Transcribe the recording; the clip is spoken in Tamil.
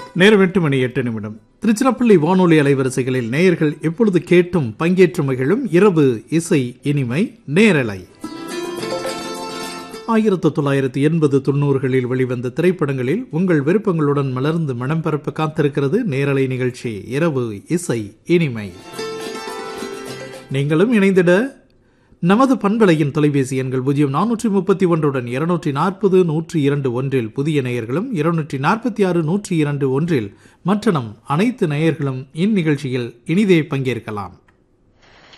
நேரம் எட்டு மணி எட்டு நிமிடம் திருச்சிராப்பள்ளி வானொலி அலைவரிசைகளில் நேயர்கள் எப்பொழுது கேட்டும் பங்கேற்று மகிழும் இரவு இசை இனிமை நேரலை ஆயிரத்து தொள்ளாயிரத்து எண்பது தொண்ணூறுகளில் வெளிவந்த திரைப்படங்களில் உங்கள் விருப்பங்களுடன் மலர்ந்து மனம் பரப்ப காத்திருக்கிறது நேரலை நிகழ்ச்சி இரவு இசை இனிமை நீங்களும் இணைந்திட நமது பண்பலையின் தொலைபேசி எண்கள் பூஜ்ஜியம் நானூற்றி முப்பத்தி ஒன்றுடன் இருநூற்றி நாற்பது நூற்றி இரண்டு ஒன்றில் புதிய நேயர்களும் இருநூற்றி நாற்பத்தி ஆறு நூற்றி இரண்டு ஒன்றில் மற்ற நம் அனைத்து நேயர்களும் இந்நிகழ்ச்சியில் இனிதே பங்கேற்கலாம்